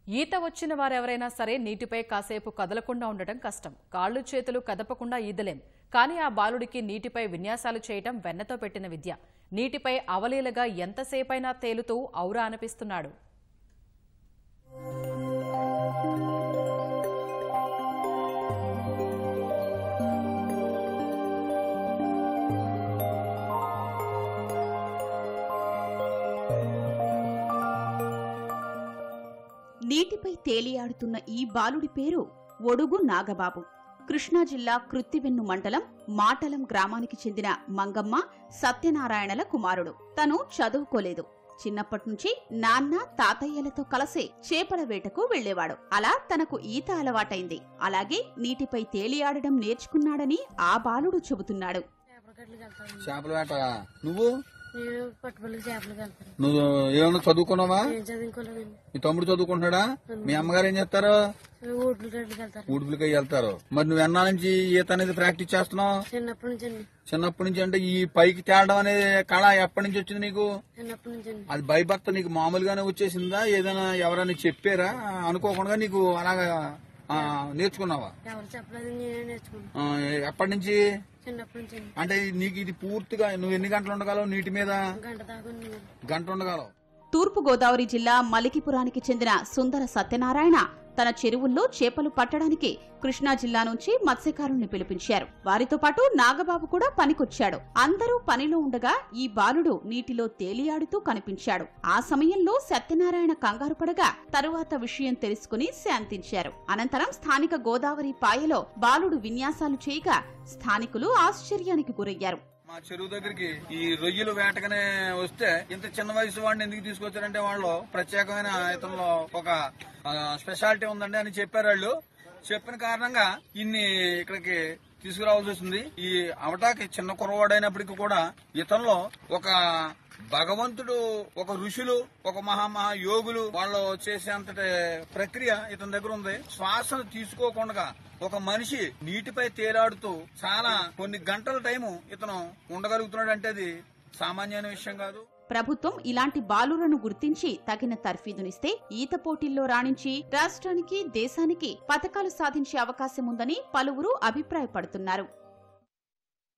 ఈత వచ్చిన వారెవరైనా సరే నీటిపై కాసేపు కదలకుండా ఉండటం కష్టం కాళ్ళు చేతులు కదపకుండా ఈదలేం కానీ ఆ బాలుడికి నీటిపై విన్యాసాలు చేయటం వెన్నతో పెట్టిన విద్య నీటిపై అవలీలగా ఎంతసేపైనా తేలుతూ ఔరా అనిపిస్తున్నాడు నీటిపై తేలియాడుతున్న ఈ బాలుడి పేరు ఒడుగు నాగబాబు కృష్ణా జిల్లా కృత్తివెన్ను మండలం మాటలం గ్రామానికి చెందిన మంగమ్మ సత్యనారాయణల కుమారుడు తను చదువుకోలేదు చిన్నప్పటి నుంచి నాన్న తాతయ్యలతో కలిసి చేపల వేటకు వెళ్లేవాడు అలా తనకు ఈత అలవాటైంది అలాగే నీటిపై తేలియాడడం నేర్చుకున్నాడని ఆ బాలుడు చెబుతున్నాడు చేపల కట్లకి వెళ్తాను చేపల వేట నువ్వు నేను పట్టుబడికి చేపలకి వెళ్తాను నువ్వు ఏమన్నా చదువుకున్నావా నేను చదువుకోలేదండి మీ తమ్ముడు చదువుకుంటున్నాడా మీ అమ్మగారు ఏం చేస్తారు ఊట్లు కట్లకి వెళ్తారు ఊడుపులకి వెళ్తారు మరి నువ్వు ఎన్నా నుంచి ఈత అనేది ప్రాక్టీస్ చేస్తున్నావు చిన్నప్పటి నుంచి అండి చిన్నప్పటి నుంచి అంటే ఈ పైకి తేలడం అనే కళ ఎప్పటి నుంచి వచ్చింది నీకు చిన్నప్పటి నుంచి అండి అది భయభక్త నీకు మామూలుగానే వచ్చేసిందా ఏదైనా ఎవరైనా చెప్పారా అనుకోకుండా నీకు అలాగా ఆ, నేర్చుకున్నావా ఎవరు చెప్పలేదు నేనే నేర్చుకున్నాను ఆ, ఎప్పటి నుంచి చిన్నప్పటి నుంచి అండి అంటే నీకు ఇది పూర్తిగా నువ్వు ఎన్ని గంటలు ఉండగలవు నీటి మీద గంట దాకా ఉంది. గంట ఉండగలవు తూర్పుగోదావరి జిల్లా మలికిపురానికి చెందిన సుందర సత్యనారాయణ తన చెరువుల్లో చేపలు పట్టడానికి కృష్ణా జిల్లా నుంచి మత్స్యకారుల్ని పిలిపించారు వారితో పాటు నాగబాబు కూడా పనికొచ్చాడు అందరూ పనిలో ఉండగా ఈ బాలుడు నీటిలో తేలియాడుతూ కనిపించాడు ఆ సమయంలో సత్యనారాయణ కంగారు పడగా తరువాత విషయం తెలుసుకుని శాంతించారు అనంతరం స్థానిక గోదావరి పాయలో బాలుడు విన్యాసాలు చేయగా స్థానికులు ఆశ్చర్యానికి గురయ్యారు మా చెరువు దగ్గరికి ఈ రొయ్యలు వేటగానే వస్తే ఇంత చిన్న వయసు వాడిని ఎందుకు తీసుకొచ్చారంటే వాళ్ళు ప్రత్యేకమైన ఇతనిలో ఒక ఆ, స్పెషాలిటీ ఉందండి అని చెప్పారు వాళ్ళు చెప్పిన కారణంగా ఇన్ని ఇక్కడికి తీసుకురావాల్సి వస్తుంది ఈ అవటాకి చిన్న కురవాడైనప్పటికీ కూడా ఇతనిలో ఒక భగవంతుడు ఒక ఋషులు ఒక మహామహా యోగులు వాళ్ళు చేసేంతటి ప్రక్రియ ఇతని దగ్గర ఉంది శ్వాసను తీసుకోకుండా ఒక మనిషి నీటిపై తేలాడుతూ చాలా కొన్ని గంటల టైము ఇతను ఉండగలుగుతున్నాడు అంటే అది సామాన్యమైన విషయం కాదు ప్రభుత్వం ఇలాంటి బాలులను గుర్తించి తగిన తర్ఫీదునిస్తే ఈత పోటీల్లో రాణించి రాష్ట్రానికి దేశానికి పథకాలు సాధించే అవకాశం ఉందని పలువురు అభిప్రాయపడుతున్నారు